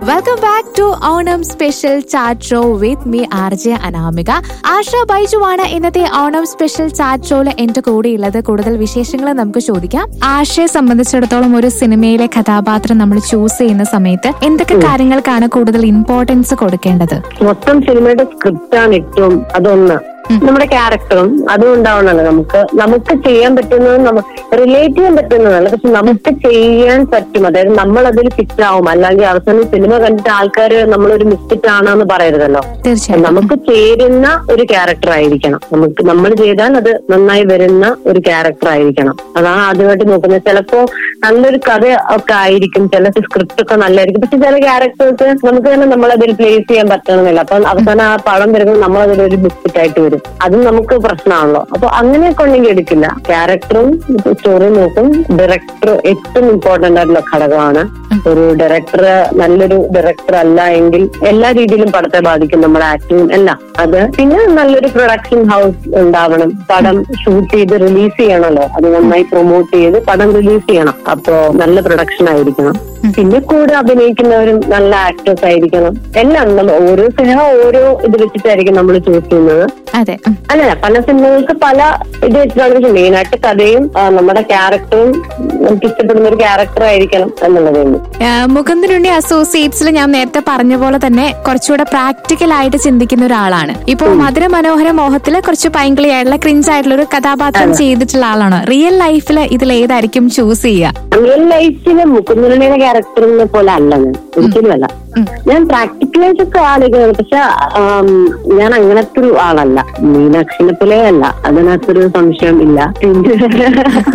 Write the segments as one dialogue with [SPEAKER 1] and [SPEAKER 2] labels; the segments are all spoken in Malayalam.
[SPEAKER 1] Welcome back to Onam special chat show with me R J Anamika Asha ബൈജുവാണ് ഇന്നത്തെ ഓണം സ്പെഷ്യൽ ചാറ്റ് ഷോയിൽ എന്റെ കൂടെ ഉള്ളത് കൂടുതൽ വിശേഷങ്ങൾ നമുക്ക് ചോദിക്കാം ആശയെ സംബന്ധിച്ചിടത്തോളം ഒരു സിനിമയിലെ കഥാപാത്രം നമ്മൾ ചൂസ് ചെയ്യുന്ന സമയത്ത് എന്തൊക്കെ കാര്യങ്ങൾക്കാണ് കൂടുതൽ ഇമ്പോർട്ടൻസ് കൊടുക്കേണ്ടത്
[SPEAKER 2] മൊത്തം സിനിമയുടെ സ്ക്രിപ്റ്റാണ് ഏറ്റവും അതൊന്ന് നമ്മുടെ ക്യാരക്ടറും അതും ഉണ്ടാവണല്ലോ നമുക്ക് നമുക്ക് ചെയ്യാൻ പറ്റുന്നത് നമുക്ക് റിലേറ്റ് ചെയ്യാൻ പറ്റുന്നതല്ല പക്ഷെ നമുക്ക് ചെയ്യാൻ പറ്റും അതായത് നമ്മൾ അതിൽ ഫിറ്റ് ആവും അല്ലെങ്കിൽ അവസാനം സിനിമ കണ്ടിട്ട് ആൾക്കാർ നമ്മളൊരു മിസ്റ്റേക്ക് ആണെന്ന് പറയരുതല്ലോ
[SPEAKER 1] തീർച്ചയായും
[SPEAKER 2] നമുക്ക് ചേരുന്ന ഒരു ക്യാരക്ടർ ആയിരിക്കണം നമുക്ക് നമ്മൾ ചെയ്താൽ അത് നന്നായി വരുന്ന ഒരു ക്യാരക്ടർ ആയിരിക്കണം അതാണ് ആദ്യമായിട്ട് നോക്കുന്നത് ചിലപ്പോ നല്ലൊരു കഥ ഒക്കെ ആയിരിക്കും ചില സ്ക്രിപ്റ്റ് ഒക്കെ നല്ലതായിരിക്കും പക്ഷെ ചില ക്യാരക്ടേഴ്സ് നമുക്ക് തന്നെ നമ്മളതിൽ പ്ലേസ് ചെയ്യാൻ പറ്റണമെന്നില്ല അപ്പൊ അവസാനം ആ പടം വരുമ്പോൾ നമ്മളതിൽ ഒരു ബിസ്ക്കറ്റ് ആയിട്ട് വരും അതും നമുക്ക് പ്രശ്നമാണല്ലോ അപ്പൊ അങ്ങനെയൊക്കെ ഉണ്ടെങ്കിൽ എടുക്കില്ല ക്യാരക്ടറും സ്റ്റോറി നോക്കും ഡയറക്ടർ ഏറ്റവും ഇമ്പോർട്ടന്റ് ആയിട്ടുള്ള ഘടകമാണ് ഒരു ഡയറക്ടർ നല്ലൊരു ഡയറക്ടർ അല്ല എങ്കിൽ എല്ലാ രീതിയിലും പടത്തെ ബാധിക്കും നമ്മുടെ ആക്ടിങ് എല്ലാം അത് പിന്നെ നല്ലൊരു പ്രൊഡക്ഷൻ ഹൗസ് ഉണ്ടാവണം പടം ഷൂട്ട് ചെയ്ത് റിലീസ് ചെയ്യണമല്ലോ അത് നന്നായി പ്രൊമോട്ട് ചെയ്ത് പടം റിലീസ് ചെയ്യണം അപ്പോ നല്ല പ്രൊഡക്ഷൻ ആയിരിക്കണം പിന്നെ കൂടെ അഭിനയിക്കുന്നവരും നല്ല ആക്ടേഴ്സ് ആയിരിക്കണം എല്ലാം നമ്മൾ ഓരോ സിനിമ ഓരോ ഇത് വെച്ചിട്ടായിരിക്കും നമ്മൾ ചൂസ് ചെയ്യുന്നത്
[SPEAKER 1] അതെ ഉം.
[SPEAKER 2] അല്ല പല സിനിമകൾക്ക് പല ഇത് വെച്ചിട്ടാണ് പക്ഷെ മെയിനായിട്ട് കഥയും ആ, നമ്മുടെ ക്യാരക്ടറും നമുക്ക് ഇഷ്ടപ്പെടുന്ന ഒരു ക്യാരക്ടർ ആയിരിക്കണം എന്നുള്ളതേ ഉള്ളൂ
[SPEAKER 1] ആ, മുകുന്ദനുണ്ണി അസോസിയേറ്റ്സിൽ ഞാൻ നേരത്തെ പറഞ്ഞ പോലെ തന്നെ കുറച്ചുകൂടെ പ്രാക്ടിക്കൽ ആയിട്ട് ചിന്തിക്കുന്ന ഒരാളാണ് ഇപ്പൊ മധുര മനോഹര മോഹത്തില് കുറച്ച് പൈങ്കിളി ആയിട്ടുള്ള ക്രിഞ്ച് ആയിട്ടുള്ള ഒരു കഥാപാത്രം ചെയ്തിട്ടുള്ള ആളാണ് റിയൽ ലൈഫിൽ ഇതിൽ ഏതായിരിക്കും ചൂസ് ചെയ്യുക
[SPEAKER 2] റിയൽ ലൈഫില് മുക്കുന്നുള്ളിയുടെ ക്യാരക്ടറിനെ പോലെ അല്ല ഞാൻ ഒരിക്കലും അല്ല ഞാൻ പ്രാക്ടിക്കലൈസ് ഒക്കെ ആലോചിക്കുന്നത് പക്ഷെ ആം, ഞാൻ അങ്ങനത്തെ ഒരു ആളല്ല മീനാക്ഷിനെ പോലെ അല്ല അതിനകത്തൊരു സംശയം ഇല്ല പിന്നെ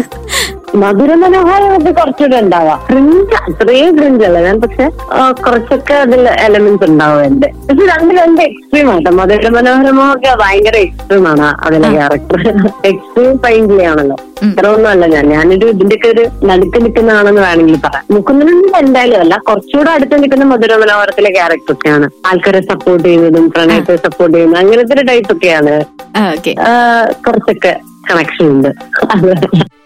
[SPEAKER 2] മധുര മനോഹരമൊക്കെ കുറച്ചുകൂടെ ഉണ്ടാവാം ക്രിഞ്ച് അത്രയും ക്രിഞ്ച് അല്ല ഞാൻ പക്ഷെ ആ, കുറച്ചൊക്കെ അതിൽ എലമെന്റ്സ് ഉണ്ടാവും എന്റെ പക്ഷെ രണ്ട് രണ്ട് എക്സ്ട്രീം ആട്ടോ മധുര മനോഹരമൊക്കെ ഭയങ്കര എക്സ്ട്രീം ആണ് അതിലെ ക്യാരക്ടർ എക്സ്ട്രീം പൈങ്കിളിയാണല്ലോ അത്ര ഒന്നുമല്ല ഞാൻ ഞാനൊരു ഇതിന്റെയൊക്കെ ഒരു നടുക്ക് നിൽക്കുന്നതാണെന്ന് വേണമെങ്കിൽ പറയാം മുക്കുന്നതിന് എന്തായാലും അല്ല കുറച്ചുകൂടെ അടുത്ത് നിൽക്കുന്ന മധുര മനോഹരത്തിലെ ക്യാരക്ടർ ഒക്കെയാണ് ആൾക്കാരെ സപ്പോർട്ട് ചെയ്യുന്നതും പ്രണയത്തെ സപ്പോർട്ട് ചെയ്യുന്നതും അങ്ങനത്തെ ഒരു ടൈപ്പ് ഒക്കെയാണ്
[SPEAKER 1] ഓക്കെ
[SPEAKER 2] ആ, കുറച്ചൊക്കെ കണക്ഷൻ ഉണ്ട് അത്